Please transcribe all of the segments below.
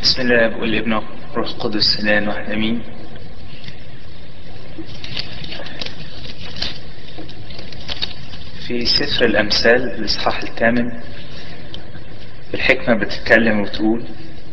بسم الله والابن روح القدس الان واحد امين في سفر الامثال الاصحاح الثامن الحكمة بتتكلم وتقول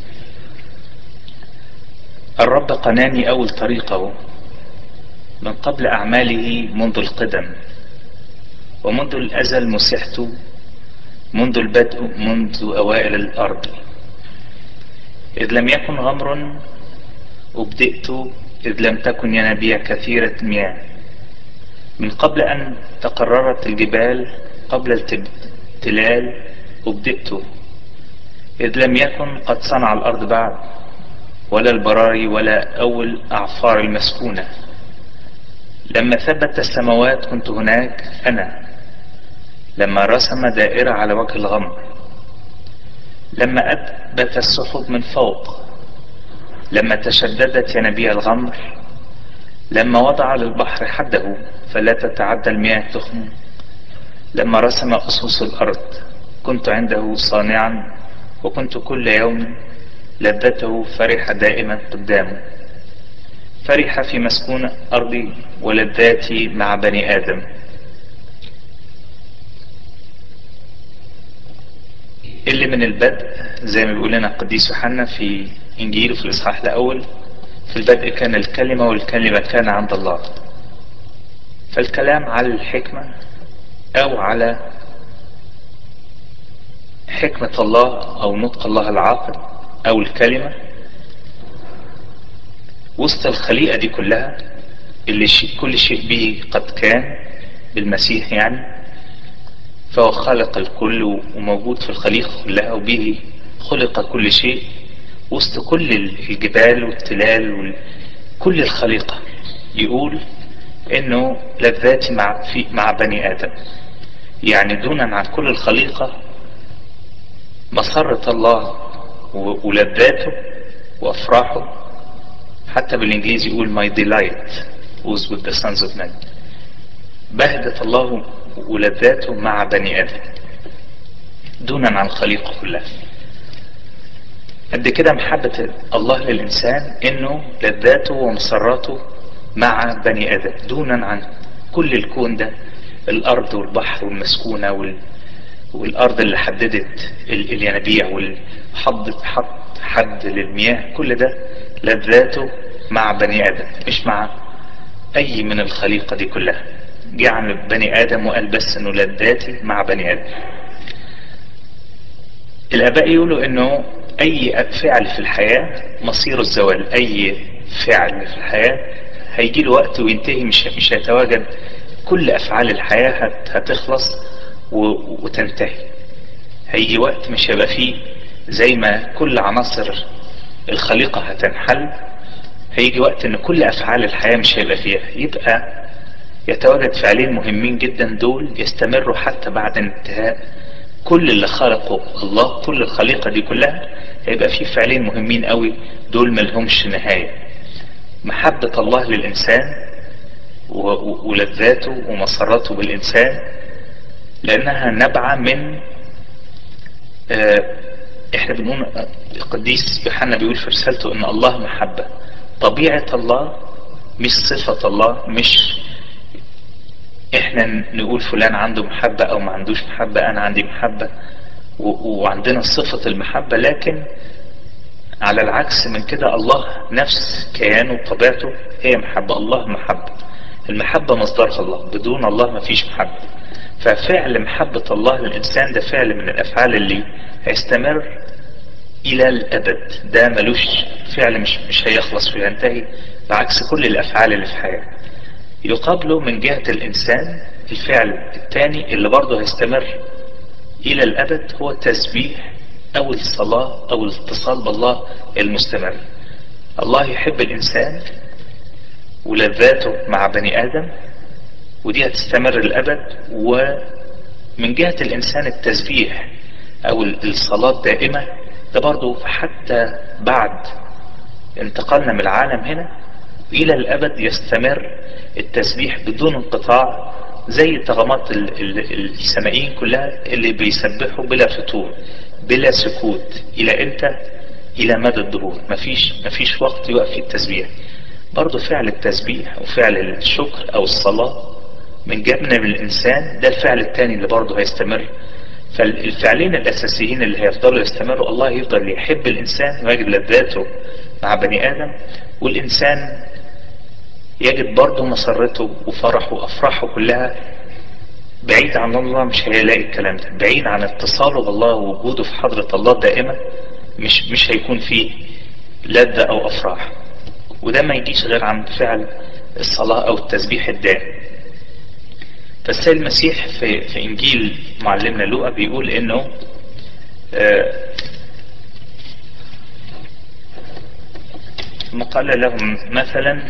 الرب قناني اول طريقه من قبل اعماله منذ القدم ومنذ الازل مسحت منذ البدء منذ اوائل الارض إذ لم يكن غمر أبدئت إذ لم تكن ينابيع كثيرة مياه من قبل أن تقررت الجبال قبل التلال أبدئت إذ لم يكن قد صنع الأرض بعد ولا البراري ولا أول أعفار المسكونة لما ثبت السماوات كنت هناك أنا لما رسم دائرة على وجه الغمر لما أثبت السحب من فوق لما تشددت ينابيع الغمر لما وضع للبحر حده فلا تتعدى المياه تخم لما رسم أسس الأرض كنت عنده صانعا وكنت كل يوم لذته فرح دائما قدامه فرح في مسكون أرضي ولذاتي مع بني آدم اللي من البدء زي ما بيقول لنا القديس يوحنا في انجيله في الاصحاح الاول في البدء كان الكلمه والكلمه كان عند الله فالكلام على الحكمه او على حكمه الله او نطق الله العاقل او الكلمه وسط الخليقه دي كلها اللي شيء كل شيء به قد كان بالمسيح يعني فهو خلق الكل وموجود في الخليقة كلها وبه خلق كل شيء وسط كل الجبال والتلال وكل الخليقة يقول انه لذاتي مع, في مع بني ادم يعني دونا عن كل الخليقة مسرة الله ولذاته وافراحه حتى بالانجليزي يقول my delight was with the sons of men بهجة الله ولذاته مع بني ادم دونا عن الخليقة كلها قد كده محبة الله للإنسان إنه لذاته ومسراته مع بني آدم دونا عن كل الكون ده الأرض والبحر والمسكونة وال... والأرض اللي حددت ال... الينابيع والحط حط حد للمياه كل ده لذاته مع بني آدم مش مع أي من الخليقة دي كلها جه عن بني آدم وقال بس إنه لذاتي مع بني آدم الآباء يقولوا إنه أي فعل في الحياة مصير الزوال أي فعل في الحياة هيجي له وقت وينتهي مش مش هيتواجد كل أفعال الحياة هت هتخلص وتنتهي هيجي وقت مش هيبقى فيه زي ما كل عناصر الخليقة هتنحل هيجي وقت إن كل أفعال الحياة مش هيبقى فيها يبقى يتواجد فعلين مهمين جدا دول يستمروا حتى بعد انتهاء كل اللي خلقه الله كل الخليقة دي كلها هيبقى في فعلين مهمين قوي دول ملهمش نهاية محبة الله للإنسان ولذاته ومسراته بالإنسان لأنها نبعة من اه احنا بنقول القديس يوحنا بيقول في رسالته ان الله محبة طبيعة الله مش صفة الله مش احنا نقول فلان عنده محبة او ما عندوش محبة انا عندي محبة وعندنا صفة المحبة لكن على العكس من كده الله نفس كيانه وطبيعته هي محبة الله محبة المحبة مصدرها الله بدون الله ما فيش محبة ففعل محبة الله للإنسان ده فعل من الأفعال اللي هيستمر إلى الأبد ده ملوش فعل مش, مش هيخلص وينتهي بعكس كل الأفعال اللي في حياته يقابله من جهة الإنسان الفعل الثاني اللي برضه هيستمر إلى الأبد هو التسبيح أو الصلاة أو الاتصال بالله المستمر الله يحب الإنسان ولذاته مع بني آدم ودي هتستمر الأبد ومن جهة الإنسان التسبيح أو الصلاة دائمة ده برضه حتى بعد انتقالنا من العالم هنا إلى الأبد يستمر التسبيح بدون انقطاع زي طغمات السمائيين كلها اللي بيسبحوا بلا فتور بلا سكوت إلى إمتى الى مدى الدهور مفيش, مفيش وقت يقف فيه التسبيح برضو فعل التسبيح وفعل الشكر او الصلاة من جانب الانسان ده الفعل الثاني اللي برضو هيستمر فالفعلين الاساسيين اللي هيفضلوا يستمروا الله يفضل يحب الانسان ويجد لذاته مع بني ادم والانسان يجد برضه مسرته وفرحه وافراحه كلها بعيد عن الله مش هيلاقي الكلام ده بعيد عن اتصاله بالله ووجوده في حضرة الله دائما مش مش هيكون فيه لذة او افراح وده ما يجيش غير عن فعل الصلاة او التسبيح الدائم فالسيد المسيح في, في انجيل معلمنا لوقا بيقول انه آه ثم قال لهم مثلا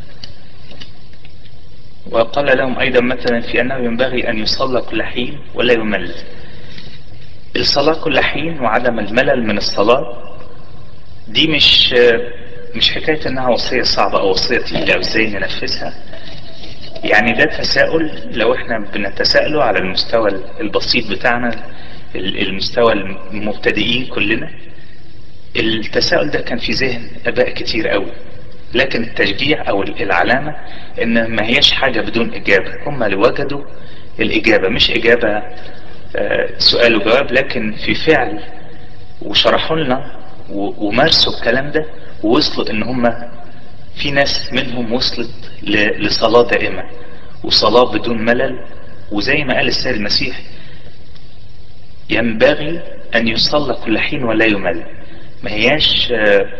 وقال لهم ايضا مثلا في انه ينبغي ان يصلى كل حين ولا يمل الصلاة كل حين وعدم الملل من الصلاة دي مش مش حكاية انها وصية صعبة او وصية تقيلة وازاي ننفذها يعني ده تساؤل لو احنا بنتساءله على المستوى البسيط بتاعنا المستوى المبتدئين كلنا التساؤل ده كان في ذهن اباء كتير قوي لكن التشجيع او العلامة ان ما هيش حاجة بدون اجابة هم اللي وجدوا الاجابة مش اجابة سؤال وجواب لكن في فعل وشرحوا لنا ومارسوا الكلام ده ووصلوا ان هم في ناس منهم وصلت لصلاة دائمة وصلاة بدون ملل وزي ما قال السيد المسيح ينبغي ان يصلى كل حين ولا يمل ما هياش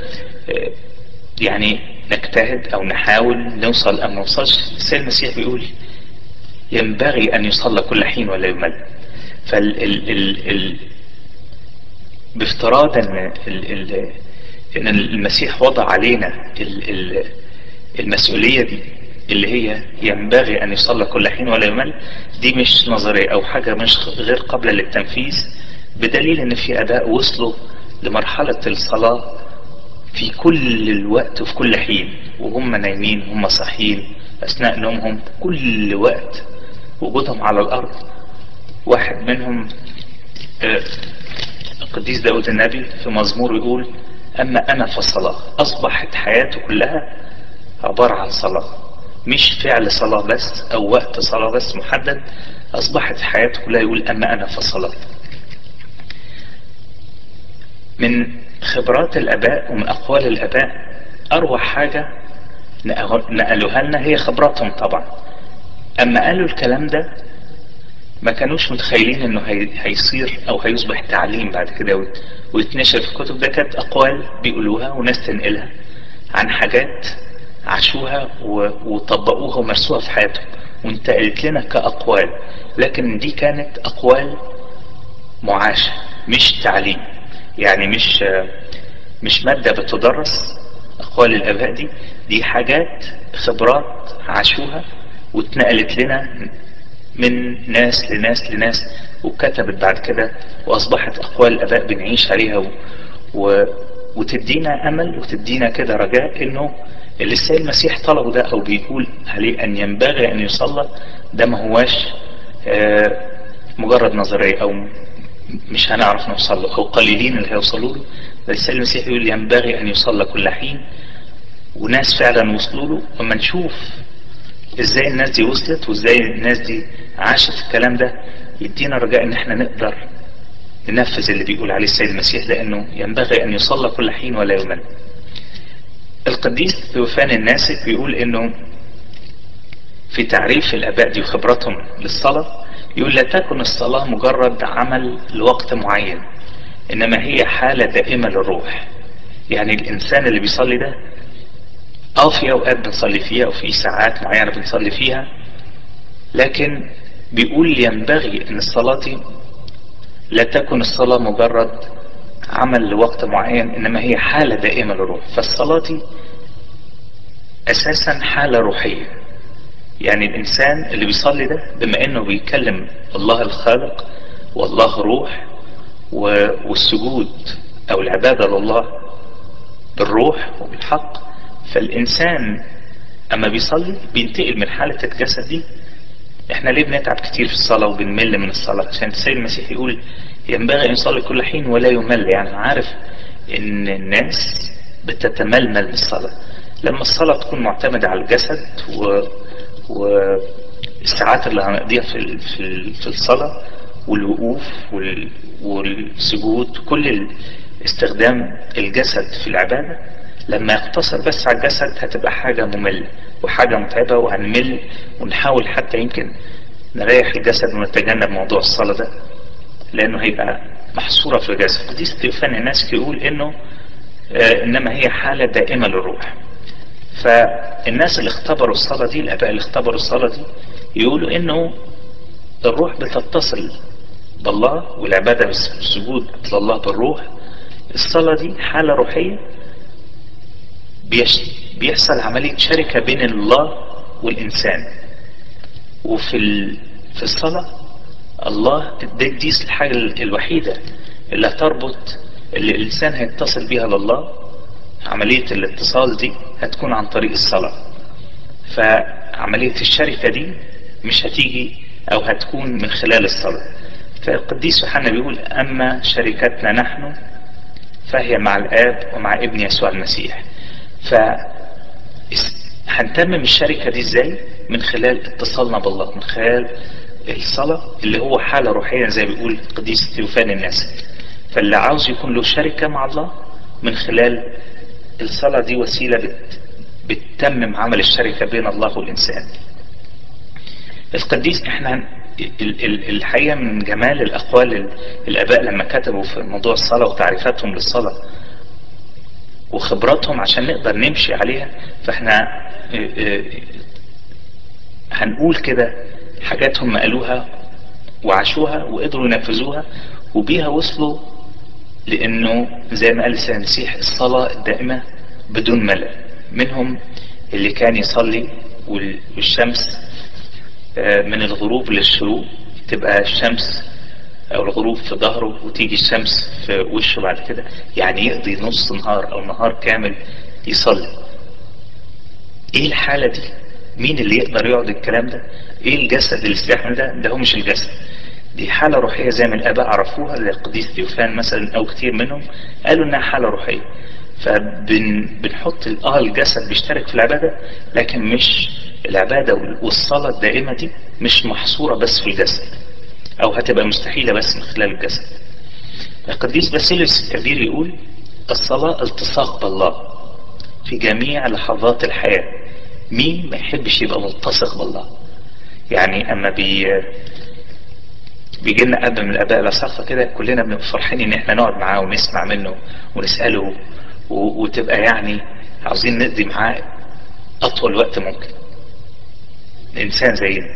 يعني نجتهد او نحاول نوصل او نوصلش السيد المسيح بيقول ينبغي ان يصلى كل حين ولا يمل فال ال ال ال بافتراض ان ال ال ان المسيح وضع علينا ال ال المسؤولية دي اللي هي ينبغي ان يصلى كل حين ولا يمل دي مش نظرية او حاجة مش غير قابلة للتنفيذ بدليل ان في اباء وصلوا لمرحلة الصلاة في كل الوقت وفي كل حين وهم نايمين هم صاحيين اثناء نومهم كل وقت وجودهم على الارض واحد منهم القديس داود النبي في مزمور يقول اما انا فالصلاة اصبحت حياته كلها عبارة عن صلاة مش فعل صلاة بس او وقت صلاة بس محدد اصبحت حياته كلها يقول اما انا فالصلاة من خبرات الاباء ومن اقوال الاباء اروع حاجة نقلوها لنا هي خبراتهم طبعا اما قالوا الكلام ده ما كانوش متخيلين انه هيصير او هيصبح تعليم بعد كده ويتنشر في الكتب ده كانت اقوال بيقولوها وناس تنقلها عن حاجات عاشوها وطبقوها ومارسوها في حياتهم وانتقلت لنا كاقوال لكن دي كانت اقوال معاشة مش تعليم يعني مش مش مادة بتدرس اقوال الاباء دي دي حاجات خبرات عاشوها واتنقلت لنا من ناس لناس لناس وكتبت بعد كده واصبحت اقوال الاباء بنعيش عليها و... و... وتدينا امل وتدينا كده رجاء انه اللي السيد المسيح طلبه ده او بيقول عليه ان ينبغي ان يصلى ده ما هواش آه مجرد نظرية او مش هنعرف نوصل له او قليلين اللي هيوصلوا له ده السيد المسيح يقول ينبغي ان يصلى كل حين وناس فعلا وصلوا له اما نشوف ازاي الناس دي وصلت وازاي الناس دي عاشت الكلام ده يدينا رجاء ان احنا نقدر ننفذ اللي بيقول عليه السيد المسيح لانه ينبغي ان يصلى كل حين ولا يمل القديس ثوفان الناسك بيقول انه في تعريف الاباء دي وخبراتهم للصلاة يقول لا تكن الصلاة مجرد عمل لوقت معين انما هي حالة دائمة للروح يعني الانسان اللي بيصلي ده اه في اوقات بنصلي فيها وفي ساعات معينة بنصلي فيها لكن بيقول ينبغي ان الصلاة لا تكن الصلاة مجرد عمل لوقت معين انما هي حالة دائمة للروح فالصلاة اساسا حالة روحية يعني الانسان اللي بيصلي ده بما انه بيكلم الله الخالق والله روح والسجود او العبادة لله بالروح وبالحق فالإنسان أما بيصلي بينتقل من حالة الجسد دي احنا ليه بنتعب كتير في الصلاة وبنمل من الصلاة عشان السيد المسيح يقول ينبغي أن يصلي كل حين ولا يمل يعني عارف ان الناس بتتململ بالصلاة لما الصلاة تكون معتمدة على الجسد و... والساعات اللي هنقضيها في ال... في, ال... في الصلاة والوقوف وال... والسجود كل ال... استخدام الجسد في العبادة لما يقتصر بس على الجسد هتبقى حاجة مملة وحاجة متعبة وهنمل ونحاول حتى يمكن نريح الجسد ونتجنب موضوع الصلاة ده لانه هيبقى محصورة في الجسد دي استيفان الناس يقول انه آه انما هي حالة دائمة للروح فالناس اللي اختبروا الصلاة دي الاباء اللي اختبروا الصلاة دي يقولوا انه الروح بتتصل بالله والعبادة بالسجود لله بالروح الصلاة دي حالة روحية بيحصل عملية شركة بين الله والإنسان وفي في الصلاة الله دي, دي الحاجة الوحيدة اللي هتربط اللي الإنسان هيتصل بيها لله عملية الاتصال دي هتكون عن طريق الصلاة فعملية الشركة دي مش هتيجي أو هتكون من خلال الصلاة فالقديس يوحنا بيقول أما شركتنا نحن فهي مع الآب ومع ابن يسوع المسيح ف هنتمم الشركة دي ازاي من خلال اتصالنا بالله من خلال الصلاة اللي هو حالة روحية زي ما بيقول القديس تيوفان الناس فاللي عاوز يكون له شركة مع الله من خلال الصلاة دي وسيلة بت بتتمم عمل الشركة بين الله والإنسان القديس احنا الحقيقة من جمال الأقوال الآباء لما كتبوا في موضوع الصلاة وتعريفاتهم للصلاة وخبراتهم عشان نقدر نمشي عليها فاحنا هنقول كده حاجات هم قالوها وعاشوها وقدروا ينفذوها وبيها وصلوا لانه زي ما قال السيد المسيح الصلاة الدائمة بدون ملل منهم اللي كان يصلي والشمس من الغروب للشروق تبقى الشمس او الغروب في ظهره وتيجي الشمس في وشه بعد كده يعني يقضي نص نهار او نهار كامل يصلي ايه الحالة دي مين اللي يقدر يقعد الكلام ده ايه الجسد اللي يستحمل ده ده هو مش الجسد دي حالة روحية زي ما الاباء عرفوها زي القديس ديوفان مثلا او كتير منهم قالوا انها حالة روحية فبنحط اه الجسد بيشترك في العبادة لكن مش العبادة والصلاة الدائمة دي مش محصورة بس في الجسد او هتبقى مستحيلة بس من خلال الجسد القديس باسيليوس الكبير يقول الصلاة التصاق بالله في جميع لحظات الحياة مين ما يحبش يبقى ملتصق بالله يعني اما بي بيجي لنا اب من الاباء الاساقفه كده كلنا بنبقى فرحانين ان احنا نقعد معاه ونسمع منه ونساله و... وتبقى يعني عاوزين نقضي معاه اطول وقت ممكن الانسان زينا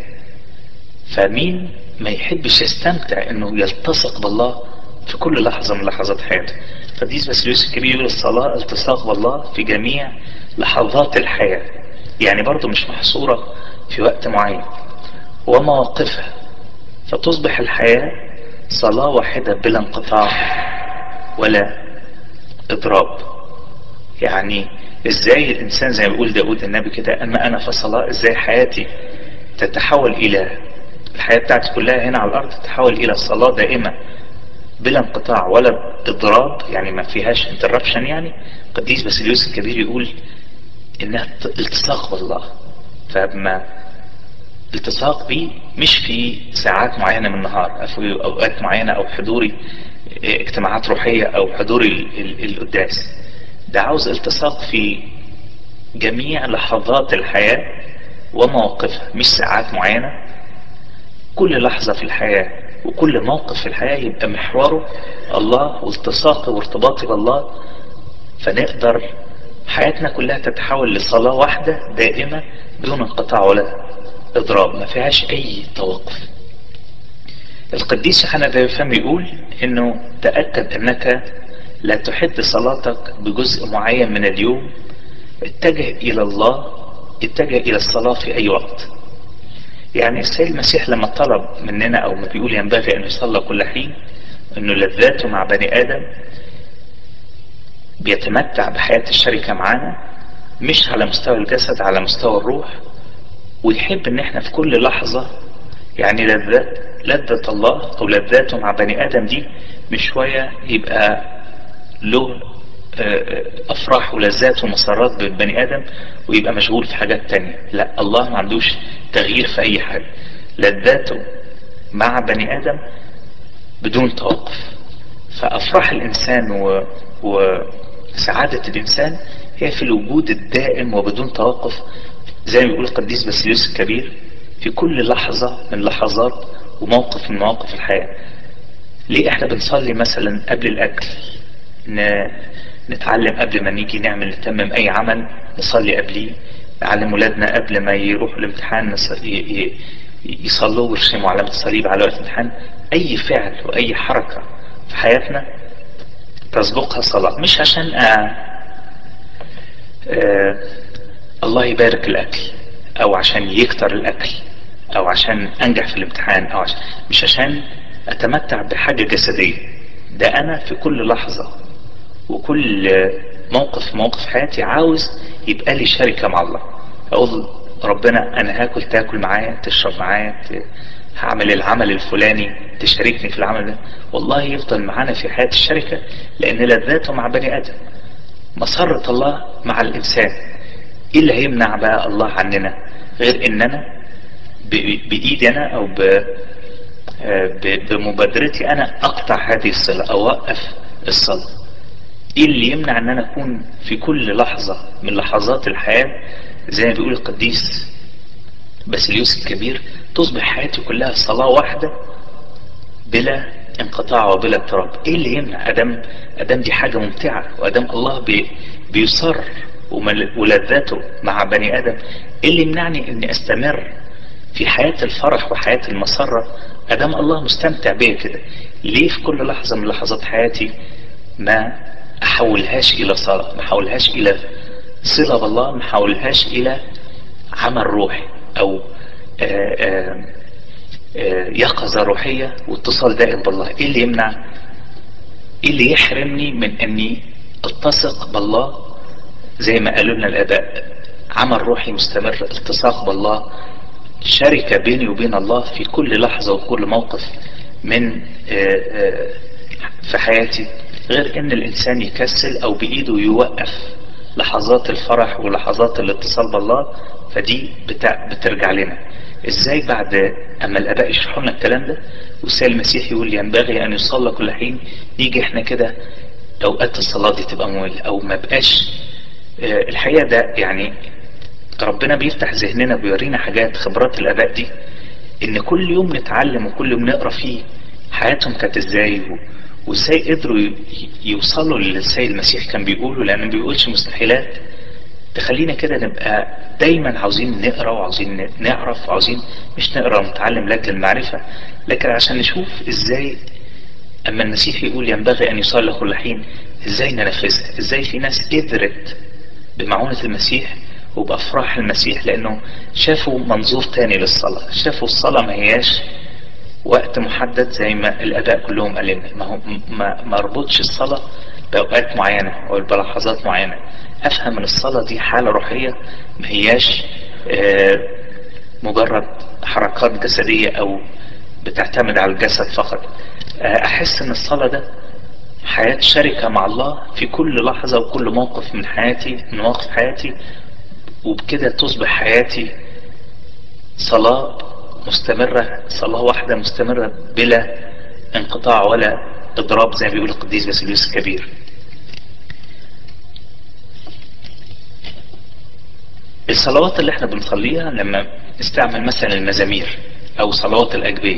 فمين ما يحبش يستمتع انه يلتصق بالله في كل لحظة من لحظات حياته فديس باسيليوس الكبير يقول الصلاة التصاق بالله في جميع لحظات الحياة يعني برضه مش محصورة في وقت معين ومواقفها فتصبح الحياة صلاة واحدة بلا انقطاع ولا اضراب يعني ازاي الانسان زي ما بيقول داود النبي كده اما انا فصلاة ازاي حياتي تتحول الى الحياة بتاعتي كلها هنا على الارض تتحول الى صلاة دائمة بلا انقطاع ولا اضراب يعني ما فيهاش انتربشن يعني قديس باسيليوس الكبير يقول انها التصاق بالله فما التصاق بيه مش في ساعات معينة من النهار او في اوقات معينة او حضوري اجتماعات روحية او حضوري القداس ده عاوز التصاق في جميع لحظات الحياة ومواقفها مش ساعات معينة كل لحظة في الحياة وكل موقف في الحياة يبقى محوره الله والتصاقي وارتباطي بالله فنقدر حياتنا كلها تتحول لصلاة واحدة دائمة بدون انقطاع ولا اضراب ما فيهاش اي توقف القديس يوحنا ده يقول انه تأكد انك لا تحد صلاتك بجزء معين من اليوم اتجه الى الله اتجه الى الصلاة في اي وقت يعني السيد المسيح لما طلب مننا او ما بيقول ينبغي ان يصلى كل حين انه لذاته مع بني ادم بيتمتع بحياة الشركة معانا مش على مستوى الجسد على مستوى الروح ويحب ان احنا في كل لحظة يعني لذات لذة الله او لذاته مع بني ادم دي مش شوية يبقى له افراح ولذات ومسارات بالبني ادم ويبقى مشغول في حاجات تانية لا الله ما عندوش تغيير في اي حاجة لذاته مع بني ادم بدون توقف فافراح الانسان و... وسعادة الانسان هي في الوجود الدائم وبدون توقف زي ما بيقول القديس باسيليوس الكبير في كل لحظة من لحظات وموقف من مواقف الحياة ليه احنا بنصلي مثلا قبل الاكل ن... نتعلم قبل ما نيجي نعمل نتمم اي عمل نصلي قبليه نعلم ولادنا قبل ما يروحوا الامتحان نص... ي... ي... يصلوا ويرسموا علامة الصليب على وقت الامتحان اي فعل واي حركة في حياتنا تسبقها صلاة مش عشان آه آه الله يبارك الاكل او عشان يكتر الاكل او عشان انجح في الامتحان او عشان مش عشان اتمتع بحاجة جسدية ده انا في كل لحظة وكل موقف موقف حياتي عاوز يبقى لي شركة مع الله اقول ربنا انا هاكل تاكل معايا تشرب معايا هعمل العمل الفلاني تشاركني في العمل ده والله يفضل معانا في حياة الشركة لان لذاته مع بني ادم مسرة الله مع الانسان ايه اللي هيمنع بقى الله عننا غير ان انا بايدي انا او بمبادرتي انا اقطع هذه الصلة اوقف الصلاة ايه اللي يمنع ان انا اكون في كل لحظة من لحظات الحياة زي ما بيقول القديس باسيليوس الكبير تصبح حياتي كلها صلاة واحدة بلا انقطاع وبلا اضطراب ايه اللي يمنع ادم ادم دي حاجة ممتعة وادم الله بي بيصر ولذاته مع بني ادم ايه اللي يمنعني اني استمر في حياة الفرح وحياة المسرة ادم الله مستمتع بيا كده ليه في كل لحظة من لحظات حياتي ما احولهاش الى صلاة ما احولهاش الى صلة بالله ما احولهاش الى عمل روحي او آآ آآ آآ يقظة روحية واتصال دائم بالله ايه اللي يمنع ايه اللي يحرمني من اني اتسق بالله زي ما قالوا لنا الاباء عمل روحي مستمر التصاق بالله شركة بيني وبين الله في كل لحظة وكل موقف من في حياتي غير ان الانسان يكسل او بايده يوقف لحظات الفرح ولحظات الاتصال بالله فدي بتاع بترجع لنا ازاي بعد اما الاباء يشرحوا لنا الكلام ده والسيد المسيح يقول ينبغي ان يصلى كل حين نيجي احنا كده اوقات الصلاة دي تبقى ممل او ما بقاش الحقيقة ده يعني ربنا بيفتح ذهننا بيورينا حاجات خبرات الاباء دي ان كل يوم نتعلم وكل يوم نقرا فيه حياتهم كانت ازاي وازاي قدروا يوصلوا للسيد المسيح كان بيقوله لانه ما بيقولش مستحيلات تخلينا كده نبقى دايما عاوزين نقرا وعاوزين نعرف وعاوزين مش نقرا ونتعلم لاجل المعرفة لكن عشان نشوف ازاي اما المسيح يقول ينبغي ان يصلى كل حين ازاي ننفذها ازاي في ناس قدرت بمعونة المسيح وبأفراح المسيح لأنه شافوا منظور تاني للصلاة شافوا الصلاة ما هياش وقت محدد زي ما الأداء كلهم قال لنا ما, هو ما, ما ربطش الصلاة بأوقات معينة أو بلحظات معينة أفهم أن الصلاة دي حالة روحية ما هياش مجرد حركات جسدية أو بتعتمد على الجسد فقط أحس أن الصلاة ده حياة شركة مع الله في كل لحظة وكل موقف من حياتي من مواقف حياتي وبكده تصبح حياتي صلاة مستمرة صلاة واحدة مستمرة بلا انقطاع ولا اضراب زي ما بيقول القديس باسيليوس الكبير الصلوات اللي احنا بنصليها لما نستعمل مثلا المزامير او صلوات الاجبية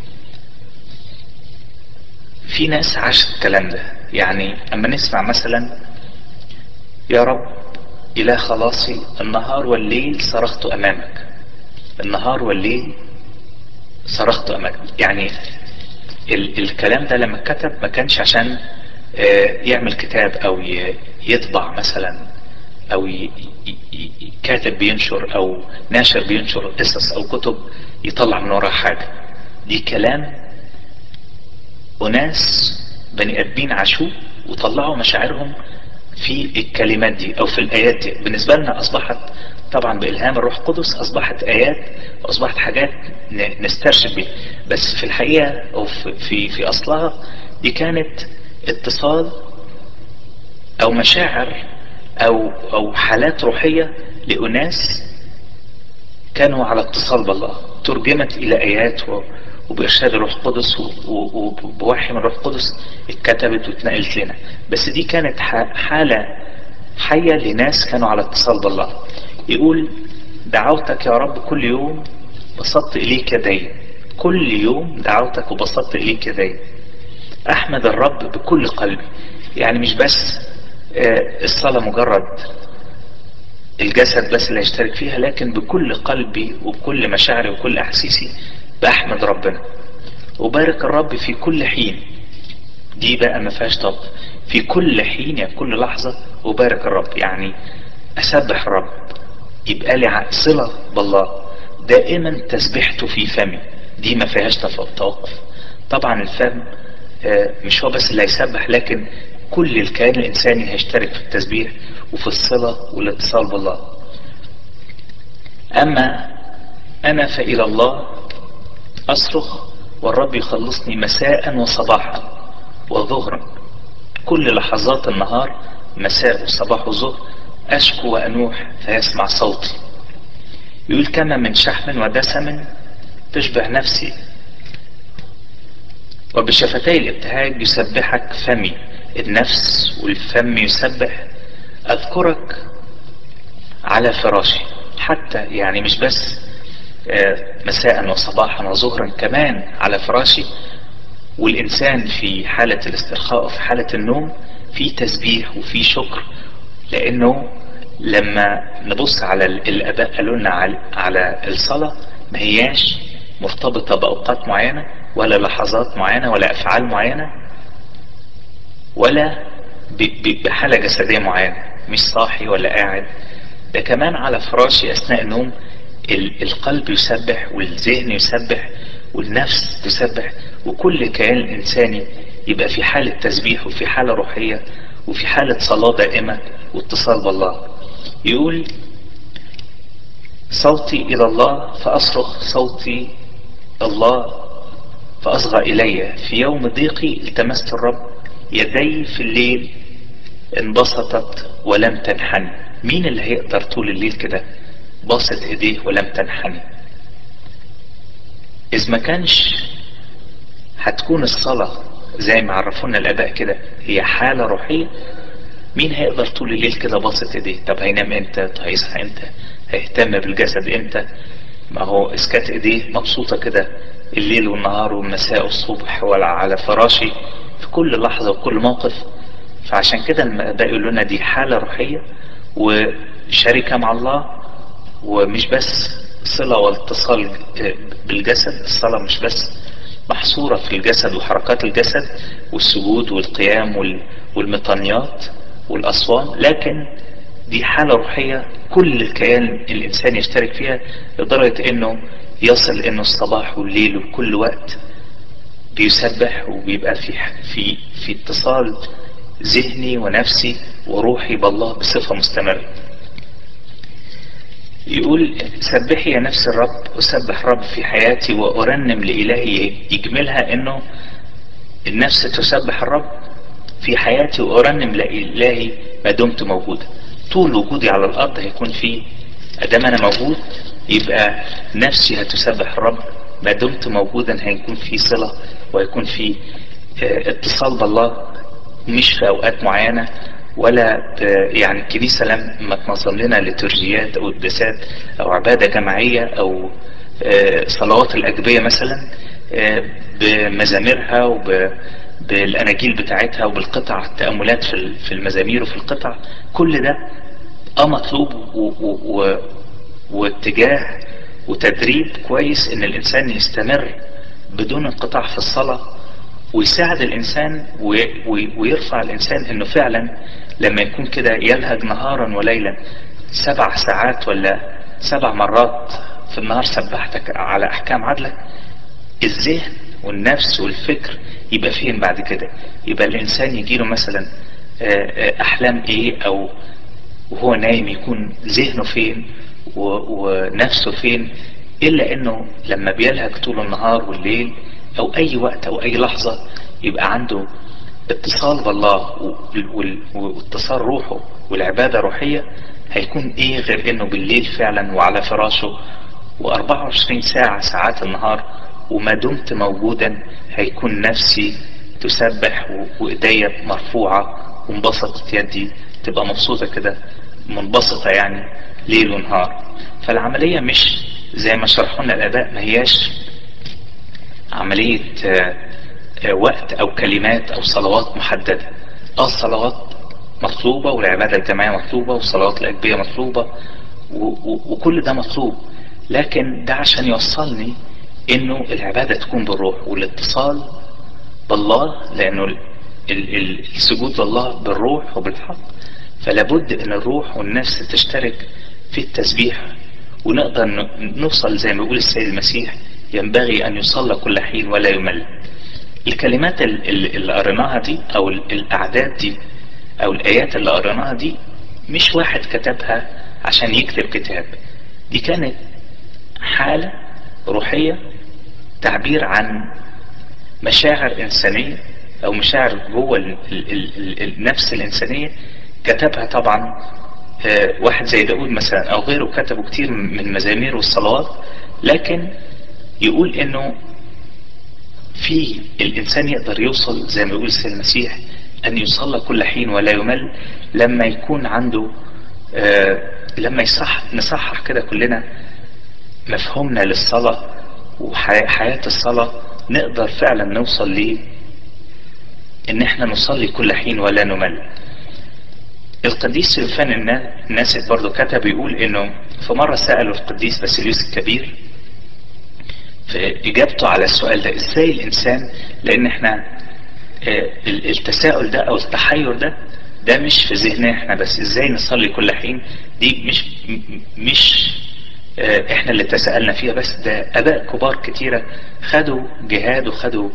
في ناس عاشت الكلام ده يعني اما نسمع مثلا يا رب إله خلاصي النهار والليل صرخت أمامك النهار والليل صرخت أمامك يعني ال الكلام ده لما كتب ما كانش عشان يعمل كتاب أو يطبع مثلا أو كاتب بينشر أو ناشر بينشر قصص أو كتب يطلع من وراها حاجة دي كلام وناس بني آدمين عاشوه وطلعوا مشاعرهم في الكلمات دي او في الايات دي بالنسبة لنا اصبحت طبعا بالهام الروح القدس اصبحت ايات واصبحت حاجات نسترشد بيها بس في الحقيقة او في, في, في اصلها دي كانت اتصال او مشاعر او او حالات روحية لأناس كانوا على اتصال بالله ترجمت الى ايات وبإرشاد الروح القدس وبوحي من الروح القدس اتكتبت واتنقلت لنا بس دي كانت حالة حية لناس كانوا على اتصال بالله يقول دعوتك يا رب كل يوم بسطت إليك يدي كل يوم دعوتك وبسطت إليك يدي أحمد الرب بكل قلبي يعني مش بس الصلاة مجرد الجسد بس اللي هيشترك فيها لكن بكل قلبي وبكل مشاعري وكل أحاسيسي بأحمد ربنا وبارك الرب في كل حين دي بقى ما فيهاش طب في كل حين يعني كل لحظة وبارك الرب يعني أسبح الرب يبقى لي صلة بالله دائما تسبحته في فمي دي ما فيهاش توقف طبعا الفم مش هو بس اللي هيسبح لكن كل الكيان الإنساني هيشترك في التسبيح وفي الصلة والاتصال بالله أما أنا فإلى الله أصرخ والرب يخلصني مساء وصباحا وظهرا كل لحظات النهار مساء وصباح وظهر أشكو وأنوح فيسمع صوتي يقول كما من شحم ودسم تشبع نفسي وبشفتي الابتهاج يسبحك فمي النفس والفم يسبح أذكرك على فراشي حتى يعني مش بس مساء وصباحا وظهرا كمان على فراشي والإنسان في حالة الاسترخاء وفي حالة النوم في تسبيح وفي شكر لأنه لما نبص على الآباء قالوا لنا على الصلاة ما هياش مرتبطة بأوقات معينة ولا لحظات معينة ولا أفعال معينة ولا بحالة جسدية معينة مش صاحي ولا قاعد ده كمان على فراشي أثناء النوم القلب يسبح والذهن يسبح والنفس تسبح وكل كيان إنساني يبقى في حالة تسبيح وفي حالة روحية وفي حالة صلاة دائمة واتصال بالله يقول صوتي إلى الله فأصرخ صوتي الله فأصغى إلي في يوم ضيقي التمست الرب يدي في الليل انبسطت ولم تنحني مين اللي هيقدر طول الليل كده باسط ايديه ولم تنحني اذ ما كانش هتكون الصلاة زي ما عرفونا الاباء كده هي حالة روحية مين هيقدر طول الليل كده باسط ايديه طب هينام امتى طب هيصحى امتى هيهتم بالجسد امتى ما هو اسكات ايديه مبسوطة كده الليل والنهار والمساء والصبح ولا على فراشي في كل لحظة وكل موقف فعشان كده الاباء يقولوا لنا دي حالة روحية وشركة مع الله ومش بس صلة واتصال بالجسد الصلاة مش بس محصورة في الجسد وحركات الجسد والسجود والقيام والمطانيات والأصوام لكن دي حالة روحية كل الكيان الإنسان يشترك فيها لدرجة أنه يصل أنه الصباح والليل وكل وقت بيسبح وبيبقى في في في اتصال ذهني ونفسي وروحي بالله بصفة مستمرة يقول سبحي يا نفس الرب أسبح رب في حياتي وأرنم لإلهي يجملها أنه النفس تسبح الرب في حياتي وأرنم لإلهي ما دمت موجودا طول وجودي على الأرض هيكون في أدام أنا موجود يبقى نفسي هتسبح الرب ما دمت موجودا هيكون في صلة وهيكون في اتصال بالله مش في أوقات معينة ولا يعني الكنيسة لما تنظم لنا لترجيات أو قداسات أو عبادة جماعية أو صلوات الأجبية مثلا بمزاميرها وبالأناجيل بتاعتها وبالقطع التأملات في المزامير وفي القطع كل ده اه مطلوب واتجاه وتدريب كويس ان الانسان يستمر بدون انقطاع في الصلاة ويساعد الانسان ويرفع الانسان انه فعلا لما يكون كده يلهج نهارا وليلا سبع ساعات ولا سبع مرات في النهار سبحتك على احكام عدلك الذهن والنفس والفكر يبقى فين بعد كده يبقى الانسان يجيله مثلا احلام ايه او وهو نايم يكون ذهنه فين ونفسه فين الا انه لما بيلهج طول النهار والليل او اي وقت او اي لحظة يبقى عنده اتصال بالله واتصال روحه والعبادة روحية هيكون ايه غير انه بالليل فعلا وعلى فراشه و24 ساعة ساعات النهار وما دمت موجودا هيكون نفسي تسبح وايديا مرفوعة وانبسطت يدي تبقى مبسوطة كده منبسطة يعني ليل ونهار فالعملية مش زي ما شرحوا لنا الاباء ما هياش عملية وقت او كلمات او صلوات محددة اه الصلوات مطلوبة والعبادة الجماعية مطلوبة والصلوات الأجبية مطلوبة وكل ده مطلوب لكن ده عشان يوصلني انه العبادة تكون بالروح والاتصال بالله لانه السجود لله بالروح وبالحق فلابد ان الروح والنفس تشترك في التسبيح ونقدر نوصل زي ما بيقول السيد المسيح ينبغي ان يصلى كل حين ولا يمل الكلمات اللي قريناها دي او الاعداد دي او الايات اللي قريناها دي مش واحد كتبها عشان يكتب كتاب دي كانت حالة روحية تعبير عن مشاعر انسانية او مشاعر جوه ال ال ال النفس الانسانية كتبها طبعا واحد زي داود مثلا او غيره كتبوا كتير من المزامير والصلوات لكن يقول انه في الانسان يقدر يوصل زي ما يقول السيد المسيح ان يصلى كل حين ولا يمل لما يكون عنده آه لما يصح نصحح كده كلنا مفهومنا للصلاة وحياة الصلاة نقدر فعلا نوصل ليه ان احنا نصلي كل حين ولا نمل القديس سلفان الناسك برضو كتب يقول انه في مرة سأله القديس باسيليوس الكبير في اجابته على السؤال ده ازاي الانسان لان احنا التساؤل ده او التحير ده ده مش في ذهننا احنا بس ازاي نصلي كل حين دي مش مش احنا اللي تساءلنا فيها بس ده اباء كبار كتيرة خدوا جهاد وخدوا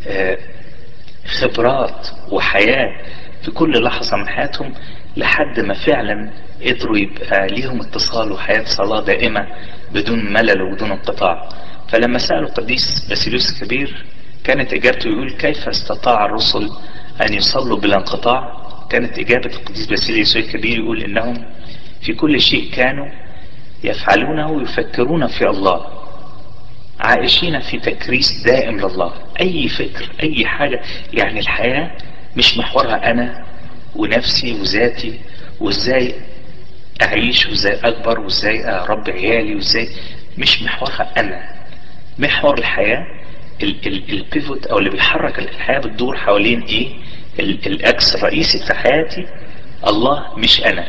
خبرات وحياة في كل لحظة من حياتهم لحد ما فعلا قدروا يبقى ليهم اتصال وحياة صلاة دائمة بدون ملل وبدون انقطاع فلما سألوا القديس باسيليوس الكبير كانت اجابته يقول كيف استطاع الرسل ان يصلوا بلا انقطاع كانت اجابة القديس باسيليوس الكبير يقول انهم في كل شيء كانوا يفعلونه يفكرون في الله عائشين في تكريس دائم لله اي فكر اي حاجة يعني الحياة مش محورها انا ونفسي وذاتي وازاي اعيش وازاي اكبر وازاي اربي عيالي وازاي مش محورها انا محور الحياة البيفوت او اللي بيحرك الحياة بتدور حوالين ايه الاكس الرئيسي بتاع حياتي الله مش انا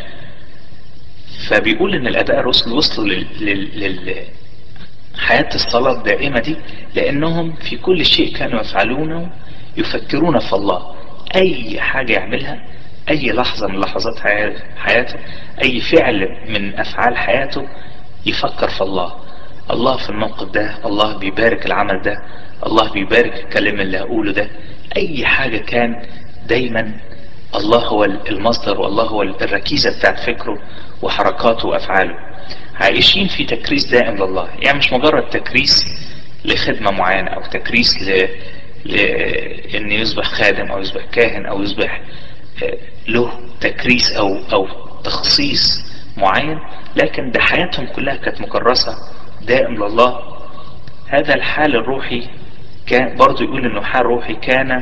فبيقول ان الاباء الرسل وصلوا لل, لل, لل حياة الصلاة الدائمة دي لانهم في كل شيء كانوا يفعلونه يفكرون في الله اي حاجة يعملها اي لحظة من لحظات حياته اي فعل من افعال حياته يفكر في الله الله في الموقف ده الله بيبارك العمل ده الله بيبارك الكلام اللي هقوله ده اي حاجة كان دايما الله هو المصدر والله هو الركيزة بتاعت فكره وحركاته وافعاله عايشين في تكريس دائم لله يعني مش مجرد تكريس لخدمة معينة او تكريس ل... ل... ان يصبح خادم او يصبح كاهن او يصبح له تكريس او او تخصيص معين لكن ده حياتهم كلها كانت مكرسة دائم لله هذا الحال الروحي كان برضو يقول انه حال روحي كان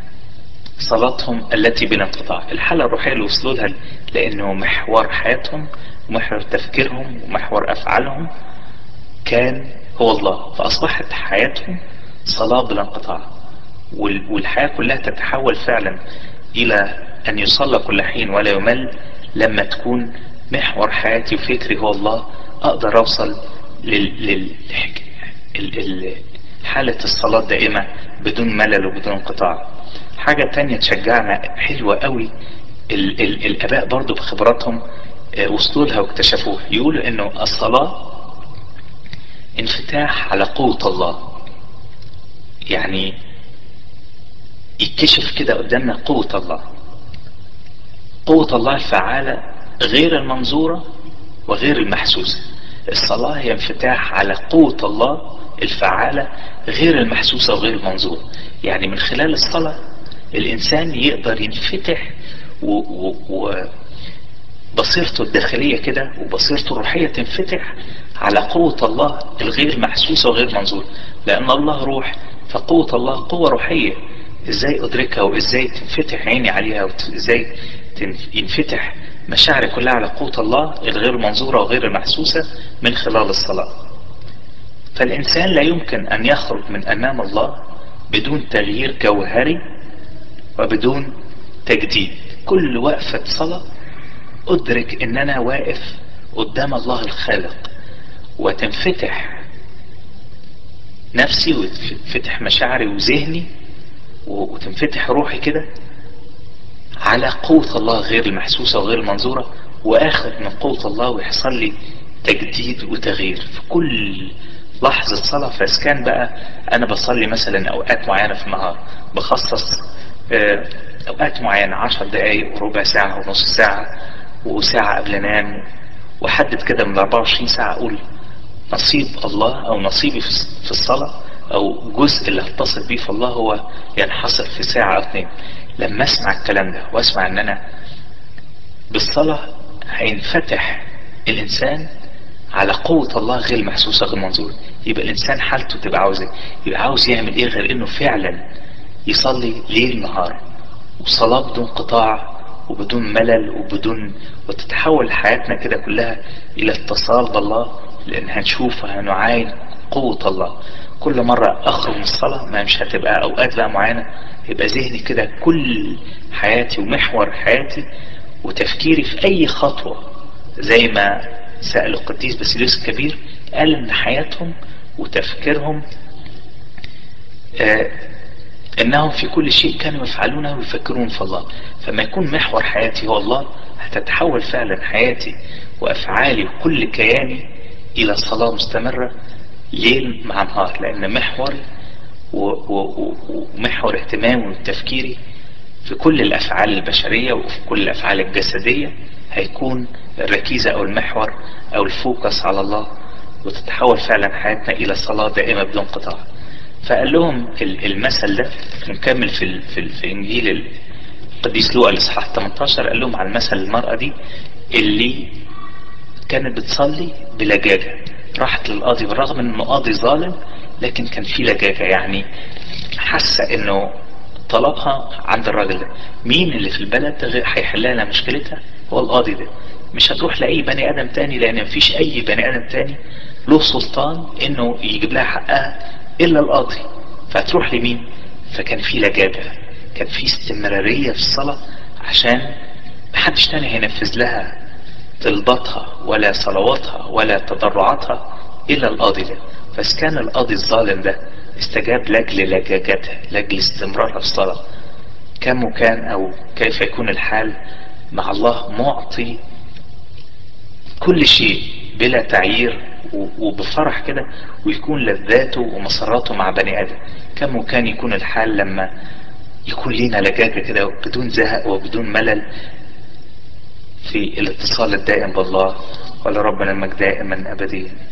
صلاتهم التي بلا انقطاع الحالة الروحية اللي وصلوا لها لانه محور حياتهم ومحور تفكيرهم ومحور افعالهم كان هو الله فاصبحت حياتهم صلاة بلا انقطاع والحياة كلها تتحول فعلا الى ان يصلى كل حين ولا يمل لما تكون محور حياتي وفكري هو الله اقدر اوصل لل... لل... حالة الصلاة دائمة بدون ملل وبدون انقطاع حاجة تانية تشجعنا حلوة قوي ال... ال... الاباء برضو بخبراتهم وصلوا لها واكتشفوها يقولوا انه الصلاة انفتاح على قوة الله يعني يكتشف كده قدامنا قوة الله قوة الله الفعالة غير المنظورة وغير المحسوسة الصلاة هي انفتاح على قوة الله الفعالة غير المحسوسة وغير المنظورة يعني من خلال الصلاة الانسان يقدر ينفتح و, و, و بصيرته الداخلية كده وبصيرته الروحية تنفتح على قوة الله الغير محسوسة وغير منظورة لأن الله روح فقوة الله قوة روحية ازاي ادركها وازاي تنفتح عيني عليها وازاي ينفتح مشاعري كلها على قوة الله الغير منظورة وغير المحسوسة من خلال الصلاة فالإنسان لا يمكن أن يخرج من أمام الله بدون تغيير جوهري وبدون تجديد كل وقفة صلاة أدرك إن أنا واقف قدام الله الخالق وتنفتح نفسي وتنفتح مشاعري وذهني وتنفتح روحي كده على قوة الله غير المحسوسة وغير المنظورة واخد من قوة الله ويحصل لي تجديد وتغيير في كل لحظة صلاة فاسكان بقى انا بصلي مثلا اوقات معينة في النهار بخصص اوقات معينة عشر دقايق وربع ساعة ونص ساعة وساعة قبل انام وحدد كده من 24 ساعة اقول نصيب الله او نصيبي في الصلاة او جزء اللي هتصل بيه في الله هو ينحصر في ساعة او اتنين لما اسمع الكلام ده واسمع ان انا بالصلاة هينفتح الانسان على قوة الله غير محسوسة غير منظورة يبقى الانسان حالته تبقى عاوز ايه يبقى عاوز يعمل ايه غير انه فعلا يصلي ليل نهار وصلاة بدون قطاع وبدون ملل وبدون وتتحول حياتنا كده كلها الى اتصال بالله لان هنشوف هنعاين قوة الله كل مرة اخرج من الصلاة ما مش هتبقى اوقات بقى معينة يبقى ذهني كده كل حياتي ومحور حياتي وتفكيري في اي خطوة زي ما سأل القديس باسيليوس الكبير قال ان حياتهم وتفكيرهم آه انهم في كل شيء كانوا يفعلونه ويفكرون في الله فما يكون محور حياتي هو الله هتتحول فعلا حياتي وافعالي وكل كياني الى صلاة مستمرة ليل مع نهار لان محوري ومحور اهتمامي وتفكيري في كل الافعال البشرية وفي كل الافعال الجسدية هيكون الركيزة او المحور او الفوكس على الله وتتحول فعلا حياتنا الى صلاة دائمة بدون قطاع فقال لهم المثل ده نكمل في, في, في انجيل القديس لوقا الاصحاح 18 قال لهم على المثل المرأة دي اللي كانت بتصلي بلجاجة راحت للقاضي بالرغم انه قاضي ظالم لكن كان في لجاجة يعني حاسة انه طلبها عند الراجل ده مين اللي في البلد ده هيحل لها مشكلتها هو القاضي ده مش هتروح لأي بني آدم تاني لأن مفيش أي بني آدم تاني له سلطان إنه يجيب لها حقها إلا القاضي فهتروح لمين فكان في لجاجة كان في استمرارية في الصلاة عشان محدش تاني هينفذ لها طلباتها ولا صلواتها ولا تضرعاتها إلا القاضي ده بس كان القاضي الظالم ده استجاب لاجل لجاجتها لاجل استمرارها في الصلاة كم كان أو كيف يكون الحال مع الله معطي كل شيء بلا تعيير وبفرح كده ويكون لذاته ومساراته مع بني آدم كم كان يكون الحال لما يكون لينا لجاجة كده بدون زهق وبدون ملل في الاتصال الدائم بالله ولربنا المجد دائما أبديا